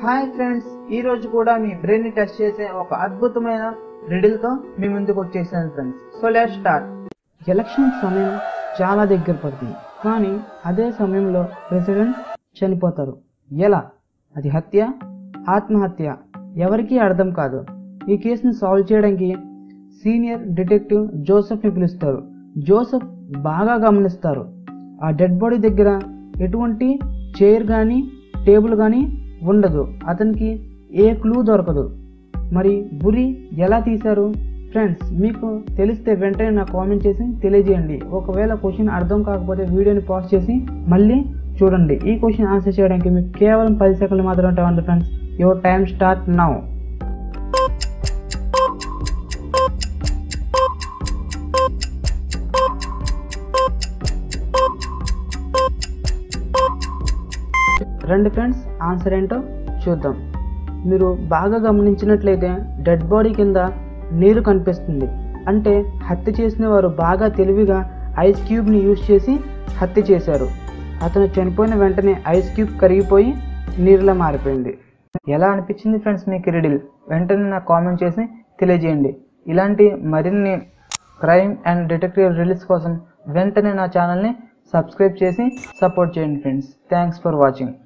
hi friends ఈ రోజు కూడా మీ బ్రెయిన్ ని టెస్ట్ చేసే ఒక అద్భుతమైన riddle తో మీ ముందుకు వచ్చేసాను friends so let start election సమయం చాలా దగ్గర పడుతుంది కానీ అదే సమయంలో ప్రెసిడెంట్ చనిపోతారు ఎలా అది హత్య ఆత్మహత్య ఎవరికీ అర్థం కాదు ఈ కేసుని సాల్వ్ చేయడానికి సీనియర్ డిటెక్టివ్ జోసెఫ్ని పిలుస్తారు జోసెఫ్ బాగా గమనిస్తారు ఆ డెడ్ బాడీ దగ్గర ఎటువంటి చైర్ కానీ టేబుల్ కానీ ఉండదు అతనికి ఏ క్లూ దొరకదు మరి బురి ఎలా తీశారు ఫ్రెండ్స్ మీకు తెలిస్తే వెంటనే నాకు కామెంట్ చేసి తెలియజేయండి ఒకవేళ క్వశ్చన్ అర్థం కాకపోతే వీడియోని పాజ్ చేసి మళ్ళీ చూడండి ఈ క్వశ్చన్ ఆన్సర్ చేయడానికి మీకు కేవలం పది సెకండ్లు మాత్రమే టైం ఉంది friends your time start now రండి ఫ్రెండ్స్ ఆన్సర్ ఏంటో చూద్దాం మీరు బాగా గమనించినట్లయితే డెడ్ బాడీ కింద నీరు కనిపిస్తుంది అంటే హత్య చేసిన వారు బాగా తెలివిగా ఐస్ క్యూబ్ని యూజ్ చేసి హత్య చేశారు అతను చనిపోయిన వెంటనే ఐస్ క్యూబ్ కరిగిపోయి నీరులా మారిపోయింది ఎలా అనిపించింది ఫ్రెండ్స్ మీకు రిడిల్ వెంటనే నాకు కామెంట్ చేసి తెలియజేయండి ఇలాంటి మరిన్ని క్రైమ్ అండ్ డిటెక్టివ్ రిలీజ్ కోసం వెంటనే నా ఛానల్ని సబ్స్క్రైబ్ చేసి సపోర్ట్ చేయండి ఫ్రెండ్స్ థ్యాంక్స్ ఫర్ వాచింగ్